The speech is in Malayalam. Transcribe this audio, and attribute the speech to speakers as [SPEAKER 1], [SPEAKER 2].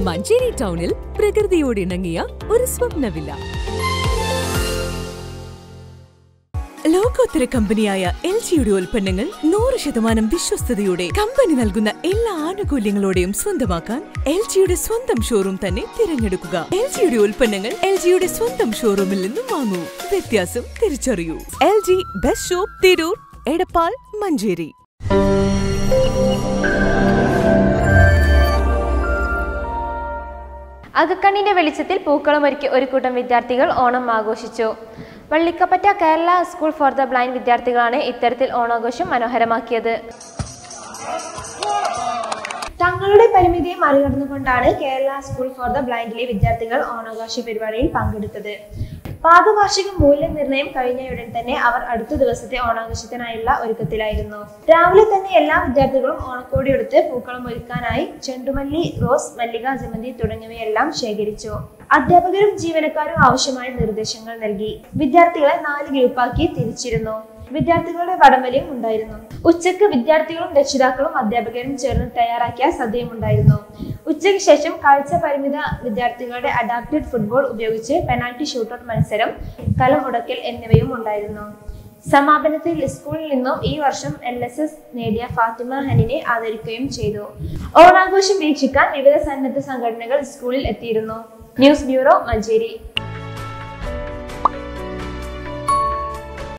[SPEAKER 1] മഞ്ചേരി ടൗണിൽ പ്രകൃതിയോട് ഇണങ്ങിയ ഒരു സ്വപ്ന വില്ല ലോകോത്തര കമ്പനിയായ എൽ ജിയുടെ ഉൽപ്പന്നങ്ങൾ നൂറ് ശതമാനം വിശ്വസ്തയോടെ കമ്പനി നൽകുന്ന എല്ലാ ആനുകൂല്യങ്ങളോടെയും സ്വന്തമാക്കാൻ എൽ ജിയുടെ സ്വന്തം ഷോറൂം തന്നെ തിരഞ്ഞെടുക്കുക എൽ ജിയുടെ ഉൽപ്പന്നങ്ങൾ എൽ ജിയുടെ സ്വന്തം ഷോറൂമിൽ നിന്നും വാങ്ങൂ വ്യത്യാസം തിരിച്ചറിയൂ L G best shop Tirur Edappal Manjeri
[SPEAKER 2] അകക്കണ്ണിന്റെ വെളിച്ചത്തിൽ പൂക്കളമൊരുക്കി ഒരു കൂട്ടം വിദ്യാർത്ഥികൾ ഓണം ആഘോഷിച്ചു Vallikkapatta Kerala school for the blind വിദ്യാർത്ഥികളാണ് ഇത്തരത്തിൽ ഓണാഘോഷം മനോഹരമാക്കിയത് തങ്ങളുടെ പരിമിതിയെ മറികടന്നുകൊണ്ടാണ് കേരള സ്കൂൾ ഫോർ ദ ബ്ലൈൻഡിലെ വിദ്യാർത്ഥികൾ ഓണാഘോഷ പരിപാടിയിൽ പങ്കെടുത്തത് പാദവാർഷിക മൂല്യനിർണ്ണയം കഴിഞ്ഞയുടൻ തന്നെ അവർ അടുത്ത ദിവസത്തെ ഓണാഘോഷത്തിനായുള്ള ഒരുക്കത്തിലായിരുന്നു രാവിലെ തന്നെ എല്ലാ വിദ്യാർത്ഥികളും ഓണക്കോടിയെടുത്ത് പൂക്കളം ഒരുക്കാനായി ചെണ്ടുമല്ലി റോസ് മല്ലിക ജമന്തി തുടങ്ങിയവയെല്ലാം ശേഖരിച്ചു അധ്യാപകരും ജീവനക്കാരും ആവശ്യമായ നിർദ്ദേശങ്ങൾ നൽകി വിദ്യാർത്ഥികളെ നാല് ഗ്രൂപ്പാക്കി തിരിച്ചിരുന്നു വിദ്യാർത്ഥികളുടെ വടംവലിയും ഉണ്ടായിരുന്നു ഉച്ചക്ക് വിദ്യാർത്ഥികളും രക്ഷിതാക്കളും അധ്യാപകരും ചേർന്ന് തയ്യാറാക്കിയ സദ്യയും ഉണ്ടായിരുന്നു ഉച്ചയ്ക്ക് ശേഷം കാഴ്ച പരിമിത വിദ്യാർത്ഥികളുടെ അഡാപ്റ്റഡ് ഫുട്ബോൾ ഉപയോഗിച്ച് പെനാൽറ്റി ഷൂട്ടൌട്ട് മത്സരം കലം ഉടക്കൽ എന്നിവയും ഉണ്ടായിരുന്നു സമാപനത്തിൽ സ്കൂളിൽ നിന്നും ഈ വർഷം എൽ എസ് എസ് നേടിയ ഫാത്തിമ ഹനിനെ ആദരിക്കുകയും ചെയ്തു ഓണാഘോഷം വീക്ഷിക്കാൻ വിവിധ സന്നദ്ധ സംഘടനകൾ സ്കൂളിൽ എത്തിയിരുന്നു ന്യൂസ് ബ്യൂറോ മഞ്ചേരി